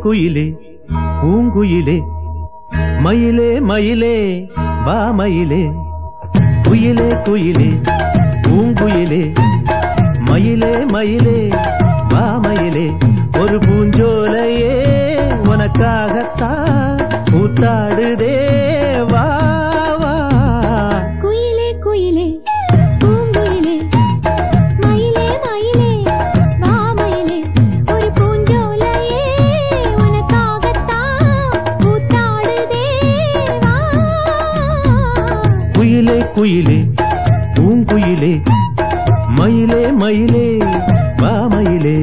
குயிலே பூங்குயிலே மயிலே மயிலே வா மயிலே குயிலே குயிலே பூங்குயிலே மயிலே மயிலே வா மயிலே ஒரு பூஞ்சோலையே உனக்காகத்தான் கூத்தாடுதே வா வா குயிலே குயிலே பூங்குயிலே மயிலே மயிலே வா மயிலே ஒரு பூஞ்சோலையே உனக்காகத்தான் கூத்தாடுதே வா குயிலே குயிலே பூங்குயிலே மயிலே மயிலே வா மயிலே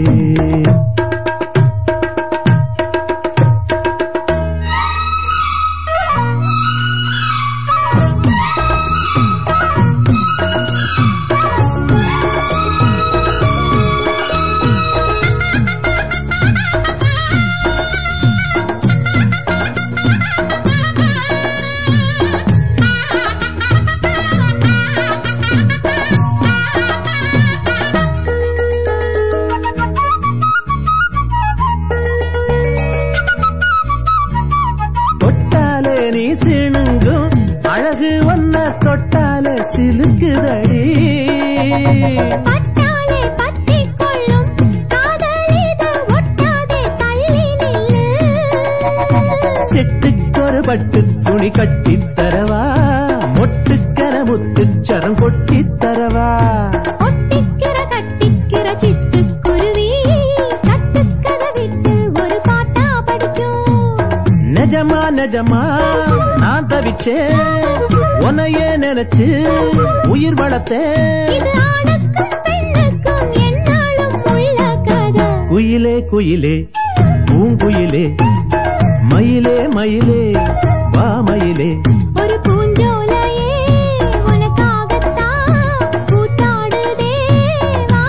தொட்டாலே நீ சிணுங்கும் அழகு வந்த தொட்டாலே சிலுக்குதடி பட்டாலே பத்திக் கொள்ளும் காதல் இது ஒட்டாதே தள்ளி நில்லு சிட்டுக்கொரு பட்டு துணி கட்டித் தரவா மொட்டுக்கர முத்துச்சரம் கொட்டித் தரவா ஒட்டிக்கிற கட்டிக்கிற சிட்டுக்குருவி கட்டுக்கதை விட்டு ஒரு பாட்டா படிக்கும் நிஜமா நிஜமா நான் தவிச்சேன் உன்னையே நினைச்சு உயிர் வளர்த்தேன் இது ஆணுக்கும் பெண்ணுக்கும் என்னாலும் உள்ள கதை குயிலே குயிலே பூங்குயிலே மயிலே மயிலே வா மயிலே ஒரு பூஞ்சோலையே உனக்காகத்தான் கூத்தாடுதே வா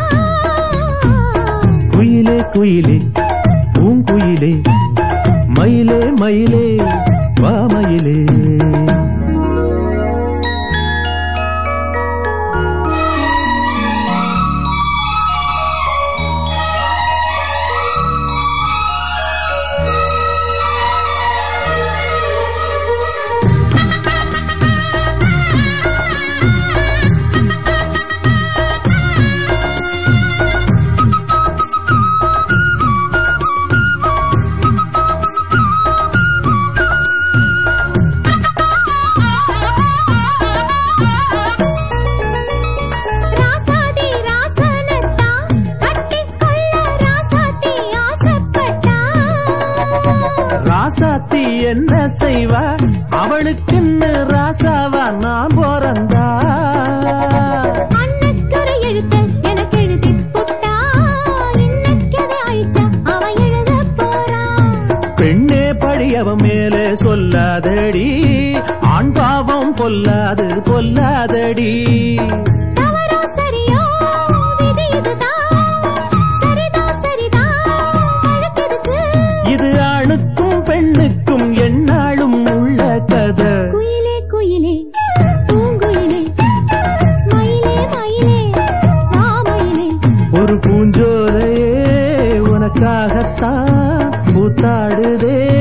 குயிலே குயிலே பூங்குயிலே மயிலே மயிலே வா மயிலே ராசாதி ராசனத்தான் கட்டிக்கொள்ள ராசாத்தி ஆசைப்பட்டா ராசாத்தி என்ன செய்வா அவளுக்குன்னு ராசாவா நான் பிறந்தா அன்னக்கரை எழுத்த எனக்கு எழுதி புட்டா இன்னக்கதை அழிச்சா அவன் எழுத போறான் பெண்ணே படியவன் மேலே சொல்லாதடி ஆண் பாவம் பொல்லாது பொல்லாதடி தவறோ சரியோ விதி இதுதான் சரிதான் சரிதான் வழக்கெதுக்கு இது ஆணுக்கும் பெண்ணுக்கும் எந்நாளும் உள்ள கதை குயிலே குயிலே பூங்குயிலே மயிலே மயிலே வா மயிலே ஒரு பூஞ்சோலையே உனக்காகத்தான் கூத்தாடுதே